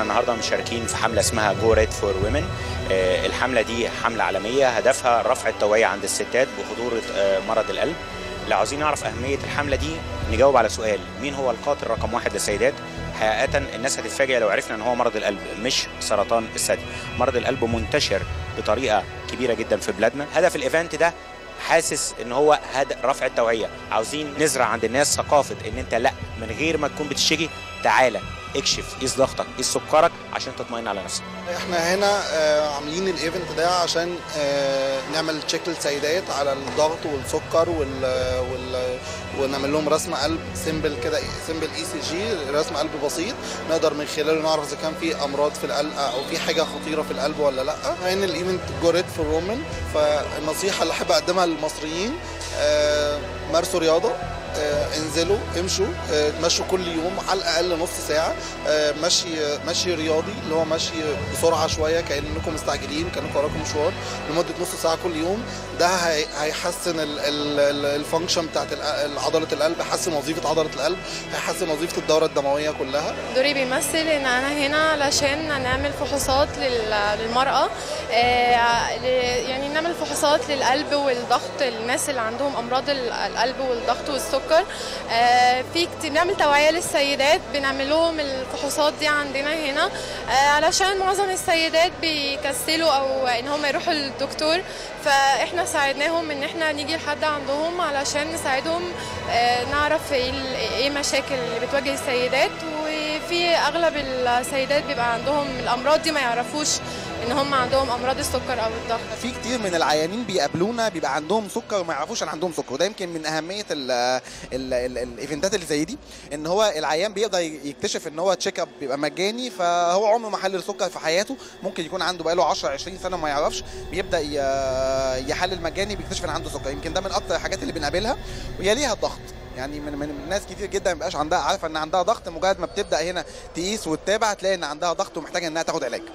النهارده مشاركين في حمله اسمها جو ريد فور ويمن الحمله دي حمله عالميه هدفها رفع التوعيه عند الستات بخطوره آه، مرض القلب لو عاوزين نعرف اهميه الحمله دي نجاوب على سؤال مين هو القاتل رقم واحد للسيدات حقيقة الناس هتتفاجئ لو عرفنا ان هو مرض القلب مش سرطان الثدي، مرض القلب منتشر بطريقة كبيرة جدا في بلادنا، هدف الايفنت ده حاسس ان هو هدف رفع التوعية، عاوزين نزرع عند الناس ثقافة ان انت لا من غير ما تكون بتشتكي تعالى اكشف قيس ضغطك قيس سكرك عشان تطمئن على نفسك احنا هنا آه، عاملين الايفنت ده عشان آه، نعمل تشيك للسيدات على الضغط والسكر وال, وال ونعمل لهم رسم قلب سيمبل كده سيمبل اي سي جي رسم قلب بسيط نقدر من خلاله نعرف اذا كان في امراض في القلب او في حاجه خطيره في القلب ولا لا هنا الايفنت جوريت في الرومن فالنصيحه اللي احب اقدمها للمصريين آه، مارسوا رياضه آه، انزلوا امشوا آه، تمشوا كل يوم على الاقل نص ساعه آه، مشي مشي رياضي اللي هو مشي بسرعه شويه كانكم مستعجلين كانكم وراكم مشوار لمده نص ساعه كل يوم ده هي- هيحسن ال- ال- ال- الفانكشن بتاعت ال- عضله القلب هيحسن وظيفه عضله القلب هيحسن وظيفه الدوره الدمويه كلها دوري بيمثل ان انا هنا علشان نعمل فحوصات لل- للمرأة آه، ل- يعني نعمل فحوصات للقلب والضغط الناس اللي عندهم امراض ال- القلب والضغط والسكر آه، في كتير نعمل توعية للسيدات بنعمل لهم الفحوصات دي عندنا هنا آه، علشان معظم السيدات بيكسلوا او ان هم يروحوا للدكتور فاحنا ساعدناهم ان احنا نيجي لحد عندهم علشان نساعدهم آه، نعرف ايه ال- ايه مشاكل اللي بتواجه السيدات وفي اغلب السيدات بيبقى عندهم الامراض دي ما يعرفوش ان هم عندهم امراض السكر او الضغط في كتير من العيانين بيقابلونا بيبقى عندهم سكر وما يعرفوش ان عندهم سكر وده يمكن من اهميه ال ال ال الايفنتات اللي زي دي ان هو العيان بيقدر يكتشف ان هو تشيك اب بيبقى مجاني فهو عمره ما حلل سكر في حياته ممكن يكون عنده بقاله 10 20 سنه ما يعرفش بيبدا ي- يحلل مجاني بيكتشف ان عنده سكر يمكن ده من اكتر الحاجات اللي بنقابلها ويليها الضغط يعني من من من ناس كتير جدا ما بيبقاش عندها عارفه ان عندها ضغط مجرد ما بتبدا هنا تقيس وتتابع تلاقي ان عندها ضغط ومحتاجه انها تاخد علاج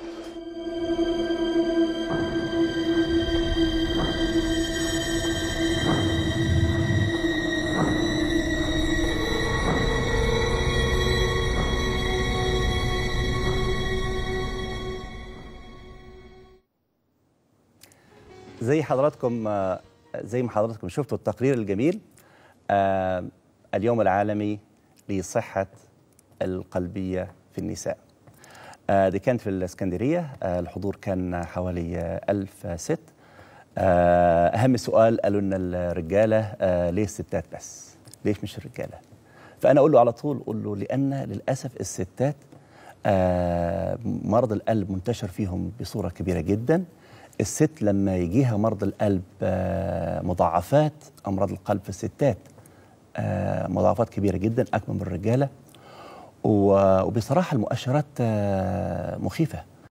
زي حضراتكم آه، زي ما حضراتكم شفتوا التقرير الجميل آه، اليوم العالمي لصحة القلبية في النساء آه، دي كانت في الإسكندرية آه، الحضور كان حوالي آه، ألف ست آه، أهم سؤال قالوا إن الرجالة آه، ليه الستات بس ليش مش الرجالة فأنا أقول له على طول أقول له لأن للأسف الستات آه، مرض القلب منتشر فيهم بصورة كبيرة جدا الست لما يجيها مرض القلب آه، مضاعفات أمراض القلب في الستات آه، مضاعفات كبيرة جدا أكبر من الرجالة و- وبصراحة المؤشرات آه، مخيفة